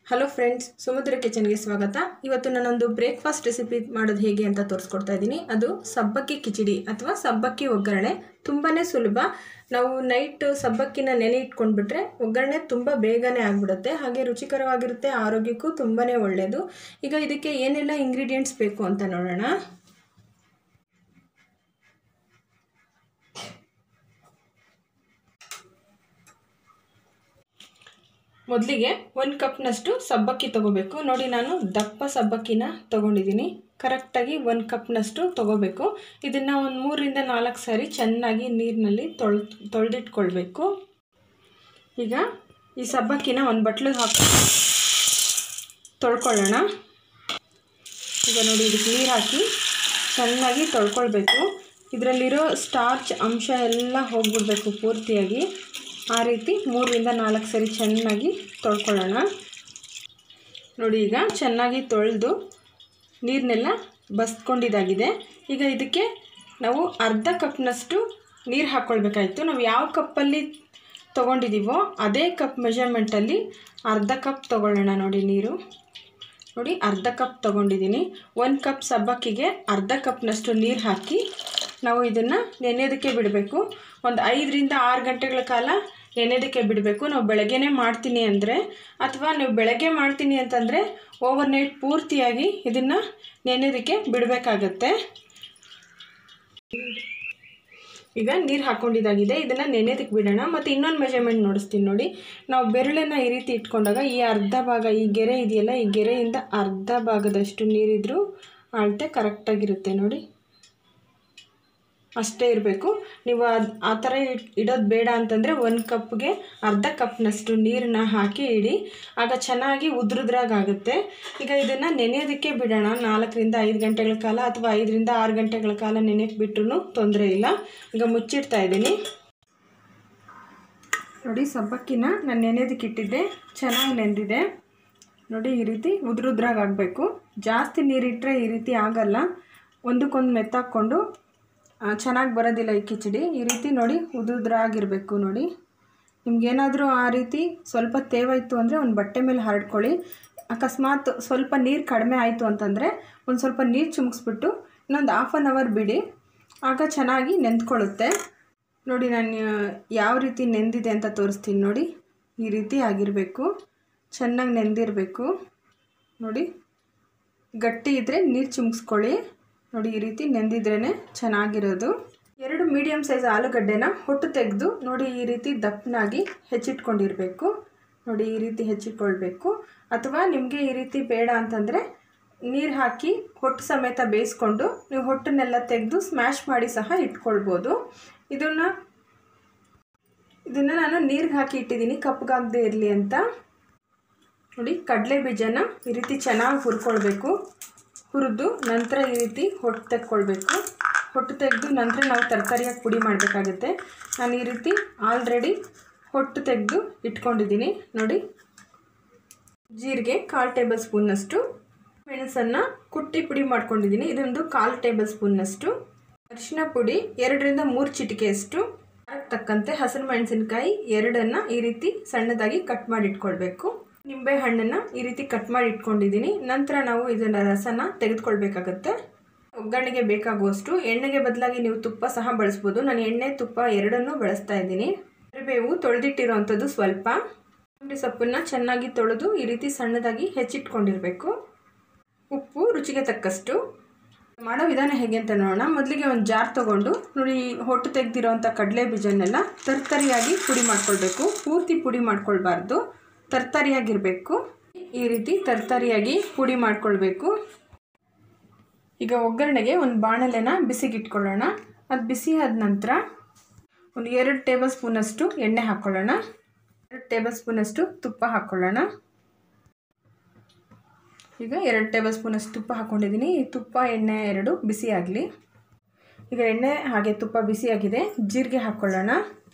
hello friends ಸಮುದ್ರ ಕಿಚನ್ಗೆ ಸ್ವಾಗತ ಇವತ್ತು ನಾನೊಂದು ಬ್ರೇಕ್ಫಾಸ್ಟ್ ರೆಸಿಪಿ ಮಾಡೋದು ಹೇಗೆ ಅಂತ ತೋರಿಸ್ಕೊಡ್ತಾ ಇದ್ದೀನಿ ಅದು ಸಬ್ಬಕ್ಕಿ ಕಿಚಡಿ ಅಥವಾ ಸಬ್ಬಕ್ಕಿ ಒಗ್ಗರಣೆ ತುಂಬಾ ಸುಲಭ ನಾವು ನೈಟ್ ಸಬ್ಬಕ್ಕಿನ ನೆನೆ ಇಟ್ಕೊಂಡ್ಬಿಟ್ರೆ ಒಗ್ಗರಣೆ ತುಂಬ ಬೇಗನೆ ಆಗಿಬಿಡುತ್ತೆ ಹಾಗೆ ರುಚಿಕರವಾಗಿರುತ್ತೆ ಆರೋಗ್ಯಕ್ಕೂ ತುಂಬಾ ಒಳ್ಳೆಯದು ಈಗ ಇದಕ್ಕೆ ಏನೆಲ್ಲ ಇಂಗ್ರೀಡಿಯೆಂಟ್ಸ್ ಬೇಕು ಅಂತ ನೋಡೋಣ ಮೊದಲಿಗೆ ಒಂದು ಕಪ್ನಷ್ಟು ಸಬ್ಬಕ್ಕಿ ತೊಗೋಬೇಕು ನೋಡಿ ನಾನು ದಪ್ಪ ಸಬ್ಬಕ್ಕಿನ ತೊಗೊಂಡಿದ್ದೀನಿ ಕರೆಕ್ಟಾಗಿ ಒಂದು ಕಪ್ನಷ್ಟು ತೊಗೋಬೇಕು ಇದನ್ನು ಒಂದು ಮೂರರಿಂದ ನಾಲ್ಕು ಸಾರಿ ಚೆನ್ನಾಗಿ ನೀರಿನಲ್ಲಿ ತೊಳ್ ತೊಳೆದಿಟ್ಕೊಳ್ಬೇಕು ಈಗ ಈ ಸಬ್ಬಕ್ಕಿನ ಒಂದು ಬಟ್ಲಿಗೆ ಹಾಕಿ ತೊಳ್ಕೊಳ್ಳೋಣ ಈಗ ನೋಡಿ ಇದಕ್ಕೆ ನೀರು ಹಾಕಿ ಚೆನ್ನಾಗಿ ತೊಳ್ಕೊಳ್ಬೇಕು ಇದರಲ್ಲಿರೋ ಸ್ಟಾರ್ಚ್ ಅಂಶ ಎಲ್ಲ ಹೋಗ್ಬಿಡ್ಬೇಕು ಪೂರ್ತಿಯಾಗಿ ಆ ರೀತಿ ಮೂರರಿಂದ ನಾಲ್ಕು ಸರಿ ಚೆನ್ನಾಗಿ ತೊಳ್ಕೊಳ್ಳೋಣ ನೋಡಿ ಈಗ ಚೆನ್ನಾಗಿ ತೊಳೆದು ನೀರನ್ನೆಲ್ಲ ಬಸ್ಕೊಂಡಿದ್ದಾಗಿದೆ ಈಗ ಇದಕ್ಕೆ ನಾವು ಅರ್ಧ ಕಪ್ನಷ್ಟು ನೀರು ಹಾಕ್ಕೊಳ್ಬೇಕಾಯ್ತು ನಾವು ಯಾವ ಕಪ್ಪಲ್ಲಿ ತೊಗೊಂಡಿದ್ದೀವೋ ಅದೇ ಕಪ್ ಮೆಷರ್ಮೆಂಟಲ್ಲಿ ಅರ್ಧ ಕಪ್ ತೊಗೊಳ್ಳೋಣ ನೋಡಿ ನೀರು ನೋಡಿ ಅರ್ಧ ಕಪ್ ತೊಗೊಂಡಿದ್ದೀನಿ ಒಂದು ಕಪ್ ಸಬ್ಬಕ್ಕಿಗೆ ಅರ್ಧ ಕಪ್ನಷ್ಟು ನೀರು ಹಾಕಿ ನಾವು ಇದನ್ನು ನೆನೆಯೋದಕ್ಕೆ ಬಿಡಬೇಕು ಒಂದು ಐದರಿಂದ ಆರು ಗಂಟೆಗಳ ಕಾಲ ನೆನೆಯೋದಕ್ಕೆ ಬಿಡಬೇಕು ನಾವು ಬೆಳಗ್ಗೆನೇ ಮಾಡ್ತೀನಿ ಅಂದರೆ ಅಥವಾ ನೀವು ಬೆಳಗ್ಗೆ ಮಾಡ್ತೀನಿ ಅಂತಂದರೆ ಓವರ್ ನೈಟ್ ಪೂರ್ತಿಯಾಗಿ ಇದನ್ನು ನೆನೆಯೋದಕ್ಕೆ ಬಿಡಬೇಕಾಗತ್ತೆ ಈಗ ನೀರು ಹಾಕ್ಕೊಂಡಿದ್ದಾಗಿದೆ ಇದನ್ನು ನೆನೆಯೋದಕ್ಕೆ ಬಿಡೋಣ ಮತ್ತು ಇನ್ನೊಂದು ಮೆಜರ್ಮೆಂಟ್ ನೋಡಿಸ್ತೀನಿ ನೋಡಿ ನಾವು ಬೆರಳನ್ನು ಈ ರೀತಿ ಇಟ್ಕೊಂಡಾಗ ಈ ಅರ್ಧ ಭಾಗ ಈ ಗೆರೆ ಇದೆಯಲ್ಲ ಈ ಗೆರೆಯಿಂದ ಅರ್ಧ ಭಾಗದಷ್ಟು ನೀರಿದ್ರೂ ಅಳತೆ ಕರೆಕ್ಟಾಗಿರುತ್ತೆ ನೋಡಿ ಅಷ್ಟೇ ಇರಬೇಕು ನೀವು ಅದು ಆ ಥರ ಇಡೋದು ಬೇಡ ಅಂತಂದರೆ ಒಂದು ಕಪ್ಗೆ ಅರ್ಧ ಕಪ್ನಷ್ಟು ನೀರನ್ನ ಹಾಕಿ ಇಡಿ ಆಗ ಚೆನ್ನಾಗಿ ಉದ್ರುದ್ರಾಗುತ್ತೆ ಈಗ ಇದನ್ನು ನೆನೆಯೋದಕ್ಕೆ ಬಿಡೋಣ ನಾಲ್ಕರಿಂದ ಐದು ಗಂಟೆಗಳ ಕಾಲ ಅಥವಾ ಐದರಿಂದ ಆರು ಗಂಟೆಗಳ ಕಾಲ ನೆನೆಯಕ್ಕೆ ಬಿಟ್ಟರು ತೊಂದರೆ ಇಲ್ಲ ಈಗ ಮುಚ್ಚಿಡ್ತಾ ಇದ್ದೀನಿ ನೋಡಿ ಸಬ್ಬಕ್ಕಿನ ನಾನು ನೆನೆಯೋದಕ್ಕೆ ಇಟ್ಟಿದ್ದೆ ಚೆನ್ನಾಗಿ ನೆಂದಿದೆ ನೋಡಿ ಈ ರೀತಿ ಉದ್ರುದ್ರಾಗ ಆಗಬೇಕು ಜಾಸ್ತಿ ನೀರಿಟ್ಟರೆ ಈ ರೀತಿ ಆಗಲ್ಲ ಒಂದಕ್ಕೊಂದು ಮೆತ್ತಾಕ್ಕೊಂಡು ಚೆನ್ನಾಗಿ ಬರೋದಿಲ್ಲ ಈ ಕಿಚಡಿ ಈ ರೀತಿ ನೋಡಿ ಉದುದ್ರಾಗಿರಬೇಕು ನೋಡಿ ನಿಮ್ಗೇನಾದರೂ ಆ ರೀತಿ ಸ್ವಲ್ಪ ತೇವಾಯಿತು ಅಂದರೆ ಒಂದು ಬಟ್ಟೆ ಮೇಲೆ ಹರಡ್ಕೊಳ್ಳಿ ಅಕಸ್ಮಾತ್ ಸ್ವಲ್ಪ ನೀರು ಕಡಿಮೆ ಆಯಿತು ಅಂತಂದರೆ ಒಂದು ಸ್ವಲ್ಪ ನೀರು ಚುಮ್ಗಿಸ್ಬಿಟ್ಟು ಇನ್ನೊಂದು ಹಾಫ್ ಆನ್ ಅವರ್ ಬಿಡಿ ಆಗ ಚೆನ್ನಾಗಿ ನೆಂದ್ಕೊಳ್ಳುತ್ತೆ ನೋಡಿ ನಾನು ಯಾವ ರೀತಿ ನೆಂದಿದೆ ಅಂತ ತೋರಿಸ್ತೀನಿ ನೋಡಿ ಈ ರೀತಿ ಆಗಿರಬೇಕು ಚೆನ್ನಾಗಿ ನೆಂದಿರಬೇಕು ನೋಡಿ ಗಟ್ಟಿ ಇದ್ದರೆ ನೀರು ಚುಮ್ಗಿಸ್ಕೊಳ್ಳಿ ನೋಡಿ ಈ ರೀತಿ ನೆಂದಿದ್ರೇ ಚೆನ್ನಾಗಿರೋದು ಎರಡು ಮೀಡಿಯಮ್ ಸೈಜ್ ಆಲೂಗಡ್ಡೆನ ಹೊಟ್ಟು ತೆಗೆದು ನೋಡಿ ಈ ರೀತಿ ದಪ್ಪನಾಗಿ ಹೆಚ್ಚಿಟ್ಕೊಂಡಿರಬೇಕು ನೋಡಿ ಈ ರೀತಿ ಹೆಚ್ಚಿಟ್ಕೊಳ್ಬೇಕು ಅಥವಾ ನಿಮಗೆ ಈ ರೀತಿ ಬೇಡ ಅಂತಂದರೆ ನೀರು ಹಾಕಿ ಹೊಟ್ಟು ಸಮೇತ ಬೇಯಿಸ್ಕೊಂಡು ನೀವು ಹೊಟ್ಟನ್ನೆಲ್ಲ ತೆಗೆದು ಸ್ಮ್ಯಾಶ್ ಮಾಡಿ ಸಹ ಇಟ್ಕೊಳ್ಬೋದು ಇದನ್ನು ಇದನ್ನು ನಾನು ನೀರಿಗೆ ಹಾಕಿ ಇಟ್ಟಿದ್ದೀನಿ ಕಪ್ಪಗಾಗದೇ ಇರಲಿ ಅಂತ ನೋಡಿ ಕಡಲೆ ಬೀಜನ ಈ ರೀತಿ ಚೆನ್ನಾಗಿ ಹುರ್ಕೊಳ್ಬೇಕು ಹುರಿದು ನಂತರ ಈ ರೀತಿ ಹೊಟ್ಟು ತೆಕ್ಕೊಳ್ಬೇಕು ಹೊಟ್ಟು ತೆಗೆದು ನಂತರ ನಾವು ತರಕಾರಿಯಾಗಿ ಪುಡಿ ಮಾಡಬೇಕಾಗುತ್ತೆ ನಾನು ಈ ರೀತಿ ಆಲ್ರೆಡಿ ಹೊಟ್ಟು ತೆಗೆದು ಇಟ್ಕೊಂಡಿದ್ದೀನಿ ನೋಡಿ ಜೀರಿಗೆ ಕಾಲು ಟೇಬಲ್ ಸ್ಪೂನ್ನಷ್ಟು ಮೆಣಸನ್ನು ಕುಟ್ಟಿ ಪುಡಿ ಮಾಡ್ಕೊಂಡಿದ್ದೀನಿ ಇದೊಂದು ಕಾಲು ಟೇಬಲ್ ಸ್ಪೂನ್ನಷ್ಟು ಅರಿಶಿನ ಪುಡಿ ಎರಡರಿಂದ ಮೂರು ಚಿಟಿಕೆಯಷ್ಟು ಖಾರಕ್ಕೆ ತಕ್ಕಂತೆ ಹಸಿರು ಮೆಣಸಿನ್ಕಾಯಿ ಎರಡನ್ನು ಈ ರೀತಿ ಸಣ್ಣದಾಗಿ ಕಟ್ ಮಾಡಿ ಇಟ್ಕೊಳ್ಬೇಕು ನಿಂಬೆ ಹಣ್ಣನ್ನು ಈ ರೀತಿ ಕಟ್ ಮಾಡಿ ಇಟ್ಕೊಂಡಿದ್ದೀನಿ ನಂತರ ನಾವು ಇದನ್ನು ರಸನ ತೆಗೆದುಕೊಳ್ಬೇಕಾಗತ್ತೆ ಒಗ್ಗರಣೆಗೆ ಬೇಕಾಗುವಷ್ಟು ಎಣ್ಣೆಗೆ ಬದಲಾಗಿ ನೀವು ತುಪ್ಪ ಸಹ ಬಳಸ್ಬೋದು ನಾನು ಎಣ್ಣೆ ತುಪ್ಪ ಎರಡನ್ನೂ ಬಳಸ್ತಾ ಇದ್ದೀನಿ ಕರಿಬೇವು ತೊಳೆದಿಟ್ಟಿರೋವಂಥದ್ದು ಸ್ವಲ್ಪ ಕೊತ್ತಂಬರಿ ಸೊಪ್ಪನ್ನು ಚೆನ್ನಾಗಿ ತೊಳೆದು ಈ ರೀತಿ ಸಣ್ಣದಾಗಿ ಹೆಚ್ಚಿಟ್ಕೊಂಡಿರಬೇಕು ಉಪ್ಪು ರುಚಿಗೆ ತಕ್ಕಷ್ಟು ಮಾಡೋ ವಿಧಾನ ಹೇಗೆ ಅಂತ ನೋಡೋಣ ಮೊದಲಿಗೆ ಒಂದು ಜಾರ್ ತೊಗೊಂಡು ನೋಡಿ ಹೊಟ್ಟು ತೆಗೆದಿರೋವಂಥ ಕಡಲೆ ಬೀಜನ್ನೆಲ್ಲ ತರ್ತರಿಯಾಗಿ ಪುಡಿ ಮಾಡ್ಕೊಳ್ಬೇಕು ಪೂರ್ತಿ ಪುಡಿ ಮಾಡ್ಕೊಳ್ಬಾರ್ದು ತರ್ತರಿಯಾಗಿರಬೇಕು ಈ ರೀತಿ ತರ್ತರಿಯಾಗಿ ಪುಡಿ ಮಾಡ್ಕೊಳ್ಬೇಕು ಈಗ ಒಗ್ಗರಣೆಗೆ ಒಂದು ಬಾಣಲೆನ ಬಿಸಿಗಿಟ್ಕೊಳ್ಳೋಣ ಅದು ಬಿಸಿ ಆದ ನಂತರ ಒಂದು ಎರಡು ಟೇಬಲ್ ಸ್ಪೂನಷ್ಟು ಎಣ್ಣೆ ಹಾಕ್ಕೊಳ್ಳೋಣ ಎರಡು ಟೇಬಲ್ ಸ್ಪೂನಷ್ಟು ತುಪ್ಪ ಹಾಕ್ಕೊಳ್ಳೋಣ ಈಗ ಎರಡು ಟೇಬಲ್ ಸ್ಪೂನಷ್ಟು ತುಪ್ಪ ಹಾಕ್ಕೊಂಡಿದ್ದೀನಿ ಈ ತುಪ್ಪ ಎಣ್ಣೆ ಎರಡು ಬಿಸಿ ಆಗಲಿ ಈಗ ಎಣ್ಣೆ ಹಾಗೆ ತುಪ್ಪ ಬಿಸಿಯಾಗಿದೆ ಜೀರಿಗೆ ಹಾಕ್ಕೊಳ್ಳೋಣ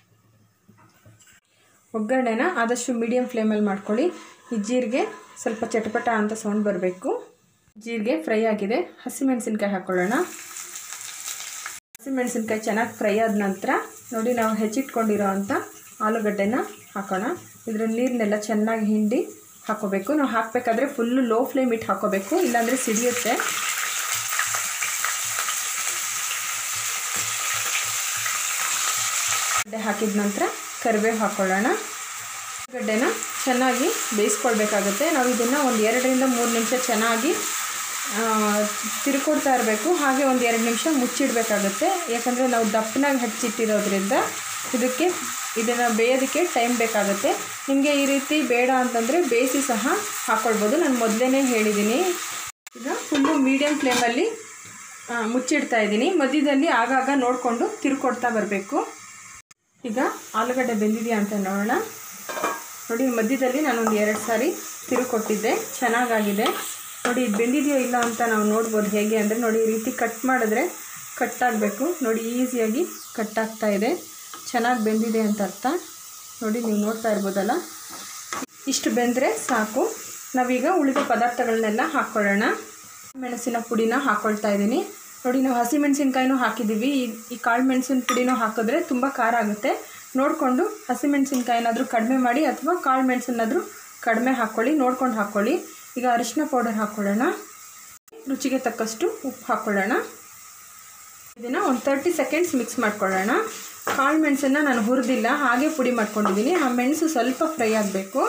ಒಗ್ಗರಣೆನ ಆದಷ್ಟು ಮೀಡಿಯಮ್ ಫ್ಲೇಮಲ್ಲಿ ಮಾಡ್ಕೊಳ್ಳಿ ಈ ಜೀರಿಗೆ ಸ್ವಲ್ಪ ಚಟಪಟ ಅಂತ ಸೌಂಡ್ ಬರಬೇಕು ಜೀರಿಗೆ ಫ್ರೈ ಆಗಿದೆ ಹಸಿಮೆಣಸಿನ್ಕಾಯಿ ಹಾಕ್ಕೊಳ್ಳೋಣ ಹಸಿಮೆಣಸಿನ್ಕಾಯಿ ಚೆನ್ನಾಗಿ ಫ್ರೈ ಆದ ನಂತರ ನೋಡಿ ನಾವು ಹೆಚ್ಚಿಟ್ಕೊಂಡಿರೋ ಅಂಥ ಆಲೂಗಡ್ಡೆನ ಹಾಕೋಣ ಇದರ ನೀರನ್ನೆಲ್ಲ ಚೆನ್ನಾಗಿ ಹಿಂಡಿ ಹಾಕೋಬೇಕು ನಾವು ಹಾಕಬೇಕಾದ್ರೆ ಫುಲ್ಲು ಲೋ ಫ್ಲೇಮ್ ಇಟ್ಟು ಹಾಕೋಬೇಕು ಇಲ್ಲಾಂದರೆ ಸಿಡಿಯುತ್ತೆ ಗಡ್ಡೆ ಹಾಕಿದ ನಂತರ ಕರಿಬೇವು ಹಾಕ್ಕೊಳ್ಳೋಣ ಗಡ್ಡೆನ ಚೆನ್ನಾಗಿ ಬೇಯಿಸ್ಕೊಳ್ಬೇಕಾಗುತ್ತೆ ನಾವು ಇದನ್ನು ಒಂದು ಎರಡರಿಂದ ಮೂರು ನಿಮಿಷ ಚೆನ್ನಾಗಿ ತಿರ್ಕೊಡ್ತಾ ಇರಬೇಕು ಹಾಗೆ ಒಂದು ಎರಡು ನಿಮಿಷ ಮುಚ್ಚಿಡಬೇಕಾಗುತ್ತೆ ಯಾಕಂದರೆ ನಾವು ದಪ್ಪನಾಗಿ ಹಚ್ಚಿಟ್ಟಿರೋದ್ರಿಂದ ಇದಕ್ಕೆ ಇದನ್ನು ಬೇಯೋದಕ್ಕೆ ಟೈಮ್ ಬೇಕಾಗುತ್ತೆ ನಿಮಗೆ ಈ ರೀತಿ ಬೇಡ ಅಂತಂದರೆ ಬೇಯಿಸಿ ಸಹ ಹಾಕ್ಕೊಳ್ಬೋದು ನಾನು ಮೊದಲೇ ಹೇಳಿದ್ದೀನಿ ಈಗ ಫುಲ್ಲು ಮೀಡಿಯಮ್ ಫ್ಲೇಮಲ್ಲಿ ಮುಚ್ಚಿಡ್ತಾ ಇದ್ದೀನಿ ಮಧ್ಯದಲ್ಲಿ ಆಗಾಗ ನೋಡಿಕೊಂಡು ತಿರ್ಕೊಡ್ತಾ ಬರಬೇಕು ಈಗ ಆಲೂಗಡ್ಡೆ ಬೆಂದಿದೆಯಾ ಅಂತ ನೋಡೋಣ ನೋಡಿ ಮಧ್ಯದಲ್ಲಿ ನಾನೊಂದು ಎರಡು ಸಾರಿ ತಿರುಕೊಟ್ಟಿದ್ದೆ ಚೆನ್ನಾಗಾಗಿದೆ ನೋಡಿ ಇದು ಬೆಂದಿದೆಯೋ ಇಲ್ಲ ಅಂತ ನಾವು ನೋಡ್ಬೋದು ಹೇಗೆ ಅಂದರೆ ನೋಡಿ ಈ ರೀತಿ ಕಟ್ ಮಾಡಿದ್ರೆ ಕಟ್ ಆಗಬೇಕು ನೋಡಿ ಈಸಿಯಾಗಿ ಕಟ್ ಆಗ್ತಾ ಇದೆ ಚೆನ್ನಾಗಿ ಬೆಂದಿದೆ ಅಂತ ಅರ್ಥ ನೋಡಿ ನೀವು ನೋಡ್ತಾ ಇರ್ಬೋದಲ್ಲ ಇಷ್ಟು ಬೆಂದರೆ ಸಾಕು ನಾವೀಗ ಉಳಿದ ಪದಾರ್ಥಗಳನ್ನೆಲ್ಲ ಹಾಕ್ಕೊಳ್ಳೋಣ ಮೆಣಸಿನ ಪುಡಿನ ಹಾಕ್ಕೊಳ್ತಾ ಇದ್ದೀನಿ ನೋಡಿ ನಾವು ಹಸಿಮೆಣಸಿನ್ಕಾಯಿನೂ ಹಾಕಿದ್ದೀವಿ ಈ ಈ ಕಾಳು ಮೆಣಸಿನ ಪುಡಿನೂ ಹಾಕಿದ್ರೆ ತುಂಬ ಖಾರ ಆಗುತ್ತೆ ನೋಡಿಕೊಂಡು ಹಸಿಮೆಣಸಿನ್ಕಾಯಿನಾದರೂ ಕಡಿಮೆ ಮಾಡಿ ಅಥವಾ ಕಾಳು ಮೆಣಸನ್ನಾದರೂ ಕಡಿಮೆ ಹಾಕ್ಕೊಳ್ಳಿ ನೋಡ್ಕೊಂಡು ಹಾಕ್ಕೊಳ್ಳಿ ಈಗ ಅರಿಶಿನ ಪೌಡರ್ ಹಾಕ್ಕೊಳ್ಳೋಣ ರುಚಿಗೆ ತಕ್ಕಷ್ಟು ಉಪ್ಪು ಹಾಕ್ಕೊಳ್ಳೋಣ ಇದನ್ನು ಒಂದು ತರ್ಟಿ ಸೆಕೆಂಡ್ಸ್ ಮಿಕ್ಸ್ ಮಾಡ್ಕೊಳ್ಳೋಣ ಕಾಳು ಮೆಣಸನ್ನು ನಾನು ಹುರಿದಿಲ್ಲ ಹಾಗೆ ಪುಡಿ ಮಾಡ್ಕೊಂಡಿದ್ದೀನಿ ಆ ಮೆಣಸು ಸ್ವಲ್ಪ ಫ್ರೈ ಆಗಬೇಕು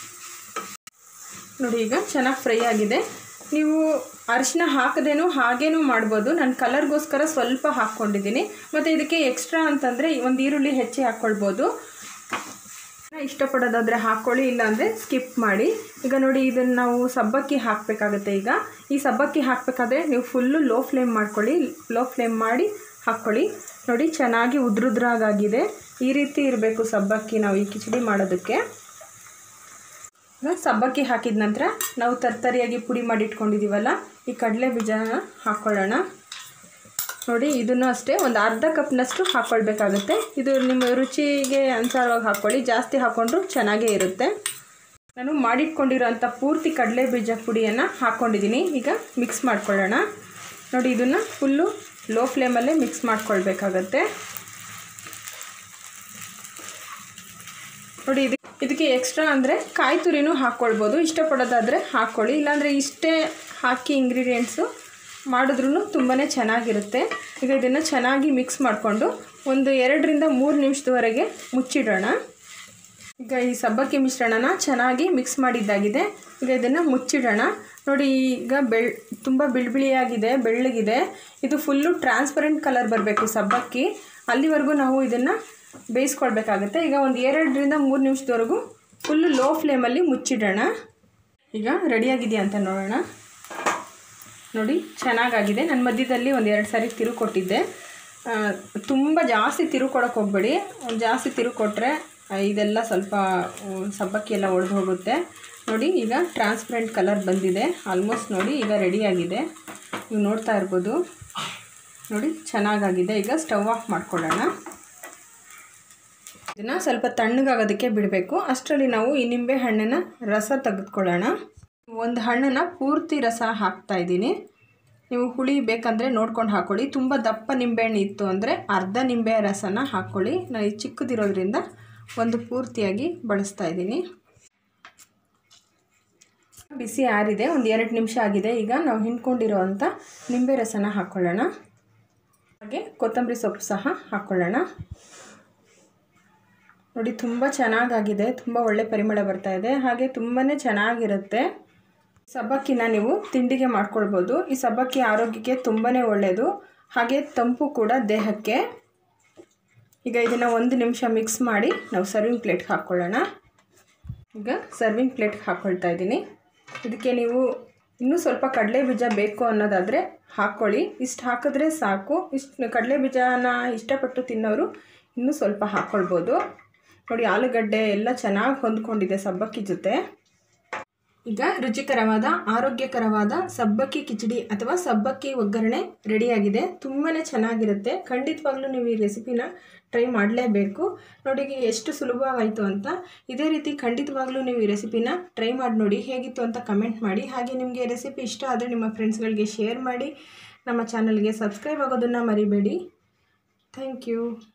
ನೋಡಿ ಈಗ ಚೆನ್ನಾಗಿ ಫ್ರೈ ಆಗಿದೆ ನೀವು ಅರಿಶಿನ ಹಾಕದೇನೂ ಹಾಗೇನೂ ಮಾಡ್ಬೋದು ನಾನು ಕಲರ್ಗೋಸ್ಕರ ಸ್ವಲ್ಪ ಹಾಕ್ಕೊಂಡಿದ್ದೀನಿ ಮತ್ತು ಇದಕ್ಕೆ ಎಕ್ಸ್ಟ್ರಾ ಅಂತಂದರೆ ಒಂದು ಈರುಳ್ಳಿ ಹೆಚ್ಚಿ ಹಾಕ್ಕೊಳ್ಬೋದು ಇಷ್ಟಪಡೋದಾದರೆ ಹಾಕ್ಕೊಳ್ಳಿ ಇಲ್ಲಾಂದರೆ ಸ್ಕಿಪ್ ಮಾಡಿ ಈಗ ನೋಡಿ ಇದನ್ನು ನಾವು ಸಬ್ಬಕ್ಕಿ ಹಾಕಬೇಕಾಗುತ್ತೆ ಈಗ ಈ ಸಬ್ಬಕ್ಕಿ ಹಾಕಬೇಕಾದ್ರೆ ನೀವು ಫುಲ್ಲು ಲೋ ಫ್ಲೇಮ್ ಮಾಡ್ಕೊಳ್ಳಿ ಲೋ ಫ್ಲೇಮ್ ಮಾಡಿ ಹಾಕ್ಕೊಳ್ಳಿ ನೋಡಿ ಚೆನ್ನಾಗಿ ಉದ್ರುದ್ರಾಗಾಗಿದೆ ಈ ರೀತಿ ಇರಬೇಕು ಸಬ್ಬಕ್ಕಿ ನಾವು ಈ ಕಿಚಡಿ ಮಾಡೋದಕ್ಕೆ ಸಬ್ಬಕ್ಕಿ ಹಾಕಿದ ನಂತರ ನಾವು ತರ್ತರಿಯಾಗಿ ಪುಡಿ ಮಾಡಿ ಇಟ್ಕೊಂಡಿದ್ದೀವಲ್ಲ ಈ ಕಡಲೆ ಬೀಜನ ಹಾಕ್ಕೊಳ್ಳೋಣ ನೋಡಿ ಇದನ್ನು ಅಷ್ಟೇ ಒಂದು ಅರ್ಧ ಕಪ್ನಷ್ಟು ಹಾಕ್ಕೊಳ್ಬೇಕಾಗುತ್ತೆ ಇದು ನಿಮ್ಮ ರುಚಿಗೆ ಅನುಸಾರವಾಗಿ ಹಾಕ್ಕೊಳ್ಳಿ ಜಾಸ್ತಿ ಹಾಕ್ಕೊಂಡ್ರು ಚೆನ್ನಾಗೇ ಇರುತ್ತೆ ನಾನು ಮಾಡಿಟ್ಕೊಂಡಿರೋಂಥ ಪೂರ್ತಿ ಕಡಲೆ ಬೀಜ ಪುಡಿಯನ್ನು ಹಾಕ್ಕೊಂಡಿದ್ದೀನಿ ಈಗ ಮಿಕ್ಸ್ ಮಾಡ್ಕೊಳ್ಳೋಣ ನೋಡಿ ಇದನ್ನು ಫುಲ್ಲು ಲೋ ಫ್ಲೇಮಲ್ಲೇ ಮಿಕ್ಸ್ ಮಾಡ್ಕೊಳ್ಬೇಕಾಗತ್ತೆ ನೋಡಿ ಇದು ಇದಕ್ಕೆ ಎಕ್ಸ್ಟ್ರಾ ಅಂದರೆ ಕಾಯಿ ತುರಿನೂ ಹಾಕ್ಕೊಳ್ಬೋದು ಇಷ್ಟಪಡೋದಾದರೆ ಹಾಕ್ಕೊಳ್ಳಿ ಇಲ್ಲಾಂದರೆ ಇಷ್ಟೇ ಹಾಕಿ ಇಂಗ್ರೀಡಿಯೆಂಟ್ಸು ಮಾಡಿದ್ರೂ ತುಂಬಾ ಚೆನ್ನಾಗಿರುತ್ತೆ ಈಗ ಇದನ್ನು ಚೆನ್ನಾಗಿ ಮಿಕ್ಸ್ ಮಾಡಿಕೊಂಡು ಒಂದು ಎರಡರಿಂದ ಮೂರು ನಿಮಿಷದವರೆಗೆ ಮುಚ್ಚಿಡೋಣ ಈಗ ಈ ಸಬ್ಬಕ್ಕಿ ಮಿಶ್ರಣನ ಚೆನ್ನಾಗಿ ಮಿಕ್ಸ್ ಮಾಡಿದ್ದಾಗಿದೆ ಈಗ ಇದನ್ನು ಮುಚ್ಚಿಡೋಣ ನೋಡಿ ಈಗ ಬೆಳ್ ತುಂಬ ಬಿಳಿಬಿಳಿಯಾಗಿದೆ ಬೆಳ್ಳಗಿದೆ ಇದು ಫುಲ್ಲು ಟ್ರಾನ್ಸ್ಪರೆಂಟ್ ಕಲರ್ ಬರಬೇಕು ಸಬ್ಬಕ್ಕಿ ಅಲ್ಲಿವರೆಗೂ ನಾವು ಇದನ್ನು ಬೇಯಿಸ್ಕೊಳ್ಬೇಕಾಗುತ್ತೆ ಈಗ ಒಂದು ಎರಡರಿಂದ ಮೂರು ನಿಮಿಷದವರೆಗೂ ಫುಲ್ಲು ಲೋ ಫ್ಲೇಮಲ್ಲಿ ಮುಚ್ಚಿಡೋಣ ಈಗ ರೆಡಿಯಾಗಿದೆಯಾ ಅಂತ ನೋಡೋಣ ನೋಡಿ ಚೆನ್ನಾಗಾಗಿದೆ ನನ್ನ ಮಧ್ಯದಲ್ಲಿ ಒಂದು ಎರಡು ಸಾರಿ ತಿರುವು ಕೊಟ್ಟಿದ್ದೆ ತುಂಬ ಜಾಸ್ತಿ ತಿರುವು ಕೊಡೋಕೆ ಹೋಗಬೇಡಿ ಜಾಸ್ತಿ ತಿರುವು ಕೊಟ್ಟರೆ ಇದೆಲ್ಲ ಸ್ವಲ್ಪ ಸಬ್ಬಕ್ಕಿ ಎಲ್ಲ ಒಡೆದು ಹೋಗುತ್ತೆ ನೋಡಿ ಈಗ ಟ್ರಾನ್ಸ್ಪರೆಂಟ್ ಕಲರ್ ಬಂದಿದೆ ಆಲ್ಮೋಸ್ಟ್ ನೋಡಿ ಈಗ ರೆಡಿಯಾಗಿದೆ ನೀವು ನೋಡ್ತಾ ಇರ್ಬೋದು ನೋಡಿ ಚೆನ್ನಾಗಾಗಿದೆ ಈಗ ಸ್ಟವ್ ಆಫ್ ಮಾಡ್ಕೊಳ್ಳೋಣ ಇದನ್ನು ಸ್ವಲ್ಪ ತಣ್ಣಗಾಗೋದಕ್ಕೆ ಬಿಡಬೇಕು ಅಷ್ಟರಲ್ಲಿ ನಾವು ಈ ನಿಂಬೆ ಹಣ್ಣನ್ನು ರಸ ತೆಗೆದುಕೊಳ್ಳೋಣ ಒಂದು ಹಣ್ಣನ್ನು ಪೂರ್ತಿ ರಸ ಹಾಕ್ತಾ ಇದ್ದೀನಿ ನೀವು ಹುಳಿ ಬೇಕಂದರೆ ನೋಡ್ಕೊಂಡು ಹಾಕ್ಕೊಳ್ಳಿ ತುಂಬ ದಪ್ಪ ನಿಂಬೆಹಣ್ಣು ಇತ್ತು ಅಂದರೆ ಅರ್ಧ ನಿಂಬೆ ರಸನ ಹಾಕ್ಕೊಳ್ಳಿ ನಾನು ಇದು ಚಿಕ್ಕದಿರೋದ್ರಿಂದ ಒಂದು ಪೂರ್ತಿಯಾಗಿ ಬಳಸ್ತಾ ಇದ್ದೀನಿ ಬಿಸಿ ಆರಿದೆ ಒಂದು ಎರಡು ನಿಮಿಷ ಆಗಿದೆ ಈಗ ನಾವು ಹಿಂಡ್ಕೊಂಡಿರೋವಂಥ ನಿಂಬೆ ರಸನ ಹಾಕ್ಕೊಳ್ಳೋಣ ಹಾಗೆ ಕೊತ್ತಂಬರಿ ಸೊಪ್ಪು ಸಹ ಹಾಕ್ಕೊಳ್ಳೋಣ ನೋಡಿ ತುಂಬ ಚೆನ್ನಾಗಾಗಿದೆ ತುಂಬ ಒಳ್ಳೆ ಪರಿಮಳ ಬರ್ತಾ ಇದೆ ಹಾಗೆ ತುಂಬಾ ಚೆನ್ನಾಗಿರುತ್ತೆ ಸಬ್ಬಕ್ಕಿನ ನೀವು ತಿಂಡಿಗೆ ಮಾಡ್ಕೊಳ್ಬೋದು ಈ ಸಬ್ಬಕ್ಕಿ ಆರೋಗ್ಯಕ್ಕೆ ತುಂಬಾ ಒಳ್ಳೆಯದು ಹಾಗೆ ತಂಪು ಕೂಡ ದೇಹಕ್ಕೆ ಈಗ ಇದನ್ನು ಒಂದು ನಿಮಿಷ ಮಿಕ್ಸ್ ಮಾಡಿ ನಾವು ಸರ್ವಿಂಗ್ ಪ್ಲೇಟ್ಗೆ ಹಾಕ್ಕೊಳ್ಳೋಣ ಈಗ ಸರ್ವಿಂಗ್ ಪ್ಲೇಟ್ಗೆ ಹಾಕ್ಕೊಳ್ತಾ ಇದ್ದೀನಿ ಇದಕ್ಕೆ ನೀವು ಇನ್ನೂ ಸ್ವಲ್ಪ ಕಡಲೆ ಬೀಜ ಬೇಕು ಅನ್ನೋದಾದರೆ ಹಾಕ್ಕೊಳ್ಳಿ ಇಷ್ಟು ಹಾಕಿದ್ರೆ ಸಾಕು ಇಷ್ಟು ಕಡಲೆ ಬೀಜನ ಇಷ್ಟಪಟ್ಟು ತಿನ್ನೋರು ಇನ್ನೂ ಸ್ವಲ್ಪ ಹಾಕ್ಕೊಳ್ಬೋದು ನೋಡಿ ಆಲೂಗಡ್ಡೆ ಎಲ್ಲ ಚೆನ್ನಾಗಿ ಹೊಂದ್ಕೊಂಡಿದೆ ಸಬ್ಬಕ್ಕಿ ಜೊತೆ ಈಗ ರುಚಿಕರವಾದ ಆರೋಗ್ಯಕರವಾದ ಸಬ್ಬಕ್ಕಿ ಕಿಚಡಿ ಅಥವಾ ಸಬ್ಬಕ್ಕಿ ಒಗ್ಗರಣೆ ರೆಡಿಯಾಗಿದೆ ತುಂಬಾ ಚೆನ್ನಾಗಿರುತ್ತೆ ಖಂಡಿತವಾಗ್ಲೂ ನೀವು ಈ ರೆಸಿಪಿನ ಟ್ರೈ ಮಾಡಲೇಬೇಕು ನೋಡಿ ಎಷ್ಟು ಸುಲಭವಾಯಿತು ಅಂತ ಇದೇ ರೀತಿ ಖಂಡಿತವಾಗ್ಲೂ ನೀವು ಈ ರೆಸಿಪಿನ ಟ್ರೈ ಮಾಡಿ ನೋಡಿ ಹೇಗಿತ್ತು ಅಂತ ಕಮೆಂಟ್ ಮಾಡಿ ಹಾಗೆ ನಿಮಗೆ ರೆಸಿಪಿ ಇಷ್ಟ ಆದರೆ ನಿಮ್ಮ ಫ್ರೆಂಡ್ಸ್ಗಳಿಗೆ ಶೇರ್ ಮಾಡಿ ನಮ್ಮ ಚಾನಲ್ಗೆ ಸಬ್ಸ್ಕ್ರೈಬ್ ಆಗೋದನ್ನು ಮರಿಬೇಡಿ ಥ್ಯಾಂಕ್ ಯು